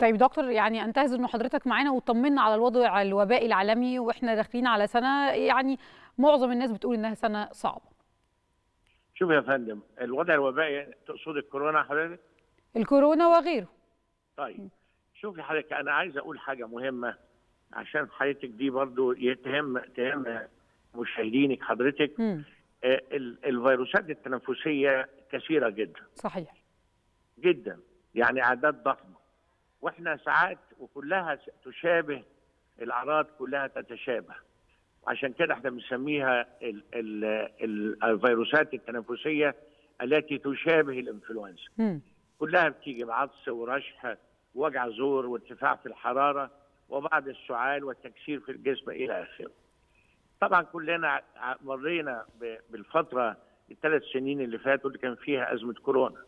طيب دكتور يعني انتهز انه حضرتك معانا وطمنا على الوضع الوبائي العالمي واحنا داخلين على سنه يعني معظم الناس بتقول انها سنه صعبه. شوف يا فندم الوضع الوبائي تقصد الكورونا حضرتك؟ الكورونا وغيره. طيب شوفي حضرتك انا عايز اقول حاجه مهمه عشان حضرتك دي برضو تهم تهم مشاهدينك حضرتك مم. آه، ال- الفيروسات التنفسيه كثيره جدا صحيح. جدا يعني اعداد ضخمه واحنا ساعات وكلها س- تشابه الاعراض كلها تتشابه عشان كده احنا بنسميها ال ال ال الفيروسات التنفسيه التي تشابه الانفلونزا مم. كلها بتيجي بعطس ورشح ووجع زور وارتفاع في الحراره وبعض السعال والتكسير في الجسم الى اخره. طبعا كلنا ع- مرينا ب- بالفتره الثلاث سنين اللي فاتوا اللي كان فيها ازمه كورونا.